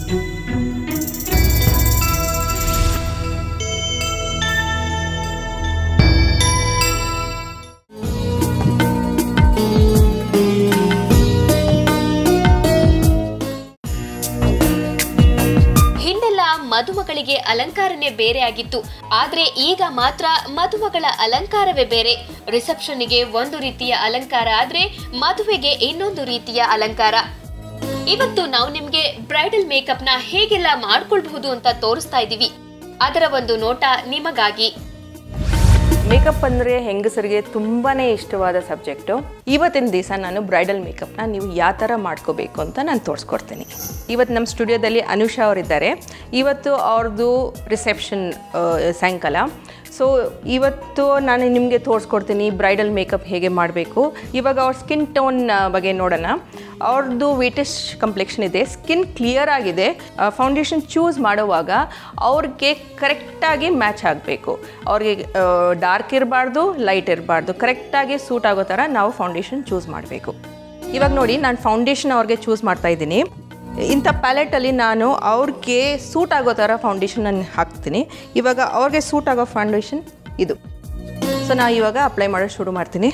ಹಿಂದೆಲ್ಲ ಮದುಮಗಳಿಗೆ ಅಲಂಕಾರನೇ ಬೇರೆ ಆಗಿತ್ತು ಆದ್ರೆ ಈಗ ಮಾತ್ರ ಮದುಮಗಳ ಅಲಂಕಾರವೇ ಬೇರೆ ರಿಸೆಪ್ಷನ್ಗೆ ಒಂದು ರೀತಿಯ ಅಲಂಕಾರ ಆದ್ರೆ ಮದುವೆಗೆ ಇನ್ನೊಂದು ರೀತಿಯ ಅಲಂಕಾರ ಇವತ್ತು ನಾವು ನಿಮ್ಗೆ ಬ್ರೈಡಲ್ ಮೇಕಪ್ ನ ಹೇಗೆಲ್ಲ ಮಾಡ್ಕೊಳ್ಬಹುದು ಅಂತ ತೋರಿಸ್ತಾ ಇದೀವಿ ಅದರ ಒಂದು ನೋಟ ನಿಮಗಾಗಿ ಮೇಕಪ್ ಅಂದರೆ ಹೆಂಗಸರಿಗೆ ತುಂಬಾ ಇಷ್ಟವಾದ ಸಬ್ಜೆಕ್ಟು ಇವತ್ತಿನ ದಿವಸ ನಾನು ಬ್ರೈಡಲ್ ಮೇಕಪ್ನ ನೀವು ಯಾವ ಥರ ಮಾಡ್ಕೋಬೇಕು ಅಂತ ನಾನು ತೋರಿಸ್ಕೊಡ್ತೀನಿ ಇವತ್ತು ನಮ್ಮ ಸ್ಟುಡಿಯೋದಲ್ಲಿ ಅನುಷಾ ಅವರಿದ್ದಾರೆ ಇವತ್ತು ಅವ್ರದ್ದು ರಿಸೆಪ್ಷನ್ ಸಾಯಂಕಾಲ ಸೊ ಇವತ್ತು ನಾನು ನಿಮಗೆ ತೋರಿಸ್ಕೊಡ್ತೀನಿ ಬ್ರೈಡಲ್ ಮೇಕಪ್ ಹೇಗೆ ಮಾಡಬೇಕು ಇವಾಗ ಅವ್ರ ಸ್ಕಿನ್ ಟೋನ್ ಬಗ್ಗೆ ನೋಡೋಣ ಅವ್ರದ್ದು ವೇಟೆಸ್ಟ್ ಕಂಪ್ಲೆಕ್ಷನ್ ಇದೆ ಸ್ಕಿನ್ ಕ್ಲಿಯರ್ ಆಗಿದೆ ಫೌಂಡೇಶನ್ ಚೂಸ್ ಮಾಡುವಾಗ ಅವ್ರಿಗೆ ಕರೆಕ್ಟಾಗಿ ಮ್ಯಾಚ್ ಆಗಬೇಕು ಅವ್ರಿಗೆ ಡಾರ್ಕ್ ಇರಬಾರ್ದು ಲೈಟ್ ಇರಬಾರ್ದು ಕರೆಕ್ಟಾಗಿ ಸೂಟ್ ಆಗೋ ಥರ ನಾವು ಫೌಂಡೇಶನ್ ಚೂಸ್ ಮಾಡಬೇಕು ಇವಾಗ ನೋಡಿ ನಾನು ಫೌಂಡೇಶನ್ ಅವ್ರಿಗೆ ಚೂಸ್ ಮಾಡ್ತಾ ಇದ್ದೀನಿ ಇಂಥ ಪ್ಯಾಲೆಟಲ್ಲಿ ನಾನು ಅವ್ರಿಗೆ ಸೂಟ್ ಆಗೋ ಥರ ಫೌಂಡೇಶನ್ ನಾನು ಹಾಕ್ತೀನಿ ಇವಾಗ ಅವ್ರಿಗೆ ಸೂಟ್ ಆಗೋ ಫೌಂಡೇಶನ್ ಇದು ಸೊ ನಾನು ಇವಾಗ ಅಪ್ಲೈ ಮಾಡೋದು ಶುರು ಮಾಡ್ತೀನಿ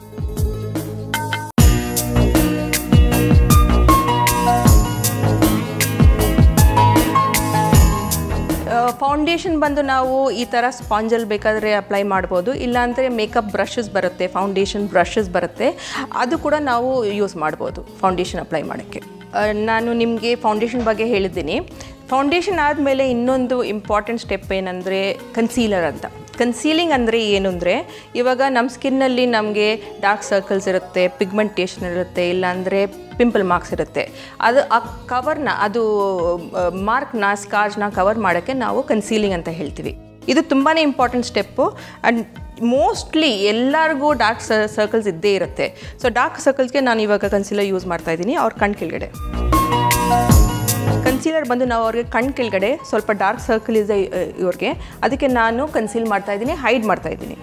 ಫೌಂಡೇಶನ್ ಬಂದು ನಾವು ಈ ಥರ ಸ್ಪಾಂಜಲ್ಲಿ ಬೇಕಾದರೆ ಅಪ್ಲೈ ಮಾಡ್ಬೋದು ಇಲ್ಲಾಂದರೆ ಮೇಕಪ್ ಬ್ರಷಸ್ ಬರುತ್ತೆ ಫೌಂಡೇಶನ್ ಬ್ರಷಸ್ ಬರುತ್ತೆ ಅದು ಕೂಡ ನಾವು ಯೂಸ್ ಮಾಡ್ಬೋದು ಫೌಂಡೇಶನ್ ಅಪ್ಲೈ ಮಾಡೋಕ್ಕೆ ಆ, ನಾನು ನಿಮಗೆ ಫೌಂಡೇಶನ್ ಬಗ್ಗೆ ಹೇಳಿದ್ದೀನಿ ಫೌಂಡೇಶನ್ ಆದಮೇಲೆ ಇನ್ನೊಂದು ಇಂಪಾರ್ಟೆಂಟ್ ಸ್ಟೆಪ್ ಏನಂದರೆ ಕನ್ಸೀಲರ್ ಅಂತ ಕನ್ಸೀಲಿಂಗ್ ಅಂದರೆ ಏನು ಅಂದರೆ ಇವಾಗ ನಮ್ಮ ಸ್ಕಿನ್ನಲ್ಲಿ ನಮಗೆ ಡಾರ್ಕ್ ಸರ್ಕಲ್ಸ್ ಇರುತ್ತೆ ಪಿಗ್ಮೆಂಟೇಷನ್ ಇರುತ್ತೆ ಇಲ್ಲಾಂದರೆ ಪಿಂಪಲ್ ಮಾರ್ಕ್ಸ್ ಇರುತ್ತೆ ಅದು ಆ ಕವರ್ನ ಅದು ಮಾರ್ಕ್ನ ಸ್ಕಾರ್ಜ್ನ ಕವರ್ ಮಾಡೋಕ್ಕೆ ನಾವು ಕನ್ಸೀಲಿಂಗ್ ಅಂತ ಹೇಳ್ತೀವಿ ಇದು ತುಂಬಾ ಇಂಪಾರ್ಟೆಂಟ್ ಸ್ಟೆಪ್ಪು ಆ್ಯಂಡ್ ಮೋಸ್ಟ್ಲಿ ಎಲ್ಲರಿಗೂ ಡಾರ್ಕ್ ಸರ್ಕಲ್ಸ್ ಇದ್ದೇ ಇರುತ್ತೆ ಸೊ ಡಾರ್ಕ್ ಸರ್ಕಲ್ಸ್ಗೆ ನಾನು ಇವಾಗ ಕನ್ಸೀಲರ್ ಯೂಸ್ ಮಾಡ್ತಾ ಇದ್ದೀನಿ ಅವ್ರ ಕಣ್ ಕೆಳಗಡೆ ಕನ್ಸೀಲರ್ ಬಂದು ನಾವು ಅವ್ರಿಗೆ ಕಣ್ ಕೆಳಗಡೆ ಸ್ವಲ್ಪ ಡಾರ್ಕ್ ಸರ್ಕಲ್ ಇದೆ ಇ- ಇವ್ರಿಗೆ ಅದಕ್ಕೆ ನಾನು ಕನ್ಸೀಲ್ ಮಾಡ್ತಾ ಇದ್ದೀನಿ ಹೈಡ್ ಮಾಡ್ತಾ ಇದ್ದೀನಿ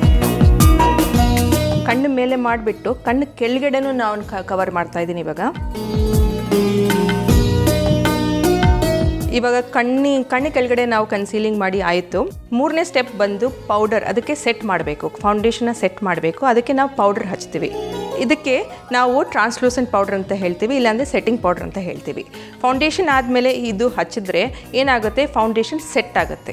ಕಣ್ಣು ಮೇಲೆ ಮಾಡಿಬಿಟ್ಟು ಕಣ್ಣು ಕೆಳಗಡೆನೂ ನಾನು ಕವರ್ ಮಾಡ್ತಾ ಇದ್ದೀನಿ ಇವಾಗ ಇವಾಗ ಕಣ್ಣಿ ಕಣ್ಣು ಕೆಳಗಡೆ ನಾವು ಕನ್ಸೀಲಿಂಗ್ ಮಾಡಿ ಆಯಿತು ಮೂರನೇ ಸ್ಟೆಪ್ ಬಂದು ಪೌಡರ್ ಅದಕ್ಕೆ ಸೆಟ್ ಮಾಡಬೇಕು ಫೌಂಡೇಶನ್ನ ಸೆಟ್ ಮಾಡಬೇಕು ಅದಕ್ಕೆ ನಾವು ಪೌಡರ್ ಹಚ್ತೀವಿ ಇದಕ್ಕೆ ನಾವು ಟ್ರಾನ್ಸ್ಲೂಸೆಂಟ್ ಪೌಡರ್ ಅಂತ ಹೇಳ್ತೀವಿ ಇಲ್ಲಾಂದರೆ ಸೆಟ್ಟಿಂಗ್ ಪೌಡರ್ ಅಂತ ಹೇಳ್ತೀವಿ ಫೌಂಡೇಶನ್ ಆದಮೇಲೆ ಇದು ಹಚ್ಚಿದ್ರೆ ಏನಾಗುತ್ತೆ ಫೌಂಡೇಶನ್ ಸೆಟ್ ಆಗುತ್ತೆ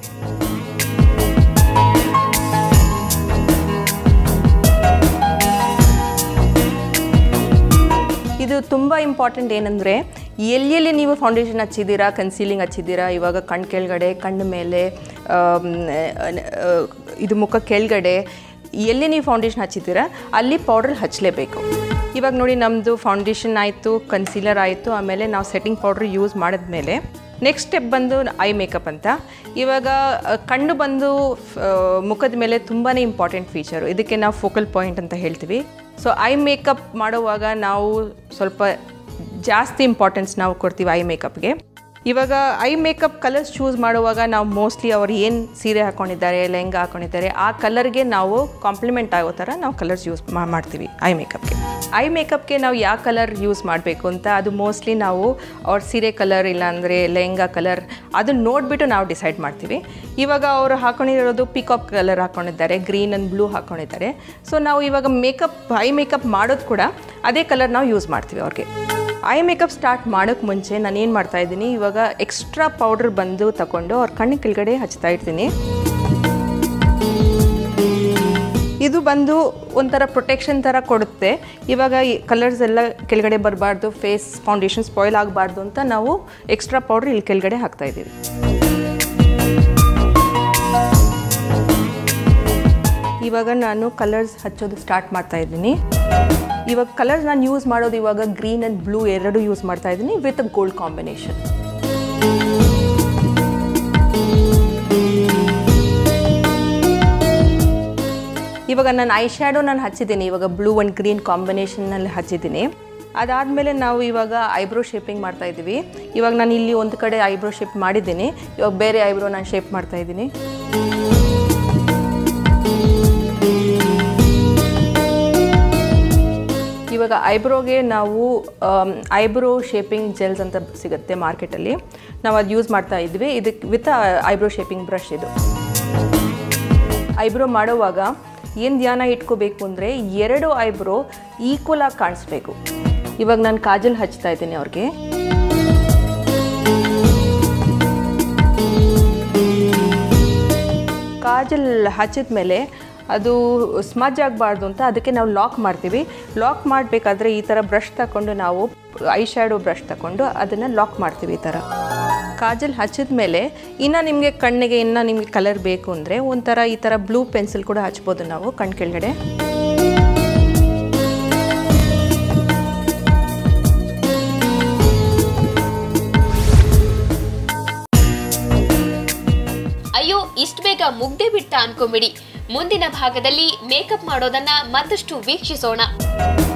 ಇದು ತುಂಬ ಇಂಪಾರ್ಟೆಂಟ್ ಏನಂದರೆ ಎಲ್ಲೆಲ್ಲಿ ನೀವು ಫೌಂಡೇಶನ್ ಹಚ್ಚಿದ್ದೀರಾ ಕನ್ಸೀಲಿಂಗ್ ಹಚ್ಚಿದ್ದೀರಾ ಇವಾಗ ಕಣ್ಣು ಕೆಳಗಡೆ ಕಣ್ಣು ಮೇಲೆ ಆಮ್, ಆ, ಇದು ಮುಖ ಕೆಳಗಡೆ ಎಲ್ಲಿ ನೀವು ಫೌಂಡೇಶನ್ ಹಚ್ಚಿದ್ದೀರಾ ಅಲ್ಲಿ ಪೌಡರ್ ಹಚ್ಚಲೇಬೇಕು ಇವಾಗ ನೋಡಿ ನಮ್ಮದು ಫೌಂಡೇಶನ್ ಆಯಿತು ಕನ್ಸೀಲರ್ ಆಯಿತು ಆಮೇಲೆ ನಾವು ಸೆಟ್ಟಿಂಗ್ ಪೌಡ್ರ್ ಯೂಸ್ ಮಾಡಿದ್ಮೇಲೆ ನೆಕ್ಸ್ಟ್ ಸ್ಟೆಪ್ ಬಂದು ಐ ಮೇಕಪ್ ಅಂತ ಇವಾಗ ಆ, ಕಣ್ಣು ಬಂದು ಆ, ಮುಖದ ಮೇಲೆ ತುಂಬಾ ಇಂಪಾರ್ಟೆಂಟ್ ಫೀಚರು ಇದಕ್ಕೆ ನಾವು ಫೋಕಲ್ ಪಾಯಿಂಟ್ ಅಂತ ಹೇಳ್ತೀವಿ ಸೊ ಐ ಮೇಕಪ್ ಮಾಡುವಾಗ ನಾವು ಸ್ವಲ್ಪ ಜಾಸ್ತಿ ಇಂಪಾರ್ಟೆನ್ಸ್ ನಾವು ಕೊಡ್ತೀವಿ ಐ ಮೇಕಪ್ಗೆ ಇವಾಗ ಐ ಮೇಕಪ್ ಕಲರ್ಸ್ ಚೂಸ್ ಮಾಡುವಾಗ ನಾವು ಮೋಸ್ಟ್ಲಿ ಅವ್ರು ಏನು ಸೀರೆ ಹಾಕ್ಕೊಂಡಿದ್ದಾರೆ ಲೆಹಂಗಾ ಹಾಕ್ಕೊಂಡಿದ್ದಾರೆ ಆ ಕಲರ್ಗೆ ನಾವು ಕಾಂಪ್ಲಿಮೆಂಟ್ ಆಗೋ ಥರ ನಾವು ಕಲರ್ಸ್ ಯೂಸ್ ಮಾಡ್ತೀವಿ ಐ ಮೇಕಪ್ಗೆ ಐ ಮೇಕಪ್ಗೆ ನಾವು ಯಾವ ಕಲರ್ ಯೂಸ್ ಮಾಡಬೇಕು ಅಂತ ಅದು ಮೋಸ್ಟ್ಲಿ ನಾವು ಅವ್ರ ಸೀರೆ ಕಲರ್ ಇಲ್ಲಾಂದರೆ ಲೆಹಂಗಾ ಕಲರ್ ಅದನ್ನ ನೋಡಿಬಿಟ್ಟು ನಾವು ಡಿಸೈಡ್ ಮಾಡ್ತೀವಿ ಇವಾಗ ಅವರು ಹಾಕೊಂಡಿರೋದು ಪಿಕಾಕ್ ಕಲರ್ ಹಾಕ್ಕೊಂಡಿದ್ದಾರೆ ಗ್ರೀನ್ ಆ್ಯಂಡ್ ಬ್ಲೂ ಹಾಕ್ಕೊಂಡಿದ್ದಾರೆ ಸೊ ನಾವು ಇವಾಗ ಮೇಕಪ್ ಐ ಮೇಕಪ್ ಮಾಡೋದು ಕೂಡ ಅದೇ ಕಲರ್ ನಾವು ಯೂಸ್ ಮಾಡ್ತೀವಿ ಅವ್ರಿಗೆ ಐ ಮೇಕಪ್ ಸ್ಟಾರ್ಟ್ ಮಾಡೋಕ್ಕೆ ಮುಂಚೆ ನಾನು ಏನು ಮಾಡ್ತಾ ಇದ್ದೀನಿ ಇವಾಗ ಎಕ್ಸ್ಟ್ರಾ ಪೌಡರ್ ಬಂದು ತಗೊಂಡು ಅವ್ರ ಕಣ್ಣು ಕೆಳಗಡೆ ಹಚ್ತಾ ಇರ್ತೀನಿ ಇದು ಬಂದು ಒಂಥರ ಪ್ರೊಟೆಕ್ಷನ್ ಥರ ಕೊಡುತ್ತೆ ಇವಾಗ ಈ ಕಲರ್ಸ್ ಎಲ್ಲ ಕೆಳಗಡೆ ಬರಬಾರ್ದು ಫೇಸ್ ಫೌಂಡೇಶನ್ ಸ್ಪಾಯ್ಲ್ ಆಗಬಾರ್ದು ಅಂತ ನಾವು ಎಕ್ಸ್ಟ್ರಾ ಪೌಡ್ರ್ ಇಲ್ಲಿ ಕೆಳಗಡೆ ಹಾಕ್ತಾ ಇದ್ದೀವಿ ಇವಾಗ ನಾನು ಕಲರ್ಸ್ ಹಚ್ಚೋದು ಸ್ಟಾರ್ಟ್ ಮಾಡ್ತಾ ಇದ್ದೀನಿ ಇವಾಗ ಕಲರ್ಸ್ ನಾನು ಯೂಸ್ ಮಾಡೋದು ಇವಾಗ ಗ್ರೀನ್ ಆ್ಯಂಡ್ ಬ್ಲೂ ಎರಡು ಯೂಸ್ ಮಾಡ್ತಾ ಇದ್ದೀನಿ ವಿತ್ ಗೋಲ್ಡ್ ಕಾಂಬಿನೇಷನ್ ಇವಾಗ ನಾನು ಐ ಶ್ಯಾಡೋ ನಾನು ಹಚ್ಚಿದ್ದೀನಿ ಇವಾಗ ಬ್ಲೂ ಆ್ಯಂಡ್ ಗ್ರೀನ್ ಕಾಂಬಿನೇಷನ್ನಲ್ಲಿ ಹಚ್ಚಿದ್ದೀನಿ ಅದಾದಮೇಲೆ ನಾವು ಇವಾಗ ಐಬ್ರೋ ಶೇಪಿಂಗ್ ಮಾಡ್ತಾ ಇದ್ದೀವಿ ಇವಾಗ ನಾನು ಇಲ್ಲಿ ಒಂದು ಕಡೆ ಐಬ್ರೋ ಶೇಪ್ ಮಾಡಿದ್ದೀನಿ ಇವಾಗ ಬೇರೆ ಐಬ್ರೋ ನಾನು ಶೇಪ್ ಮಾಡ್ತಾ ಇದ್ದೀನಿ ಇವಾಗ ಐಬ್ರೋಗೆ ನಾವು ಐಬ್ರೋ ಶೇಪಿಂಗ್ ಜೆಲ್ಸ್ ಅಂತ ಸಿಗುತ್ತೆ ಮಾರ್ಕೆಟಲ್ಲಿ ನಾವು ಅದು ಯೂಸ್ ಮಾಡ್ತಾ ಇದ್ವಿ ಇದಕ್ಕೆ ವಿತ್ ಐಬ್ರೋ ಶೇಪಿಂಗ್ ಬ್ರಷ್ ಇದು ಐಬ್ರೋ ಮಾಡೋವಾಗ ಏನು ಧ್ಯಾನ ಇಟ್ಕೋಬೇಕು ಅಂದರೆ ಎರಡು ಐಬ್ರೋ ಈಕ್ವಲ್ ಆಗಿ ಕಾಣಿಸ್ಬೇಕು ಇವಾಗ ನಾನು ಕಾಜಲ್ ಹಚ್ತಾ ಇದ್ದೀನಿ ಅವ್ರಿಗೆ ಕಾಜಲ್ ಹಚ್ಚಿದ ಮೇಲೆ ಅದು ಸ್ಮಜ್ ಆಗಬಾರ್ದು ಅಂತ ಅದಕ್ಕೆ ನಾವು ಲಾಕ್ ಮಾಡ್ತೀವಿ ಲಾಕ್ ಮಾಡಬೇಕಾದ್ರೆ ಈ ಥರ ಬ್ರಷ್ ತಗೊಂಡು ನಾವು ಐ ಶ್ಯಾಡೋ ಬ್ರಷ್ ತಗೊಂಡು ಅದನ್ನು ಲಾಕ್ ಮಾಡ್ತೀವಿ ಈ ಥರ ಕಾಜಲ್ ಹಚ್ಚಿದ ಮೇಲೆ ಇನ್ನು ನಿಮಗೆ ಕಣ್ಣಿಗೆ ಇನ್ನು ನಿಮಗೆ ಕಲರ್ ಬೇಕು ಅಂದರೆ ಒಂಥರ ಈ ಥರ ಬ್ಲೂ ಪೆನ್ಸಿಲ್ ಕೂಡ ಹಚ್ಬೋದು ನಾವು ಕಣ್ ಕೆಳಗಡೆ ಅಯ್ಯೋ ಇಷ್ಟು ಬೇಗ ಮುಗ್ದೆ ಬಿಟ್ಟ ಅನ್ಕೊಂಬಿಡಿ ಮುಂದಿನ ಭಾಗದಲ್ಲಿ ಮೇಕಪ್ ಮಾಡೋದನ್ನ ಮತ್ತಷ್ಟು ವೀಕ್ಷಿಸೋಣ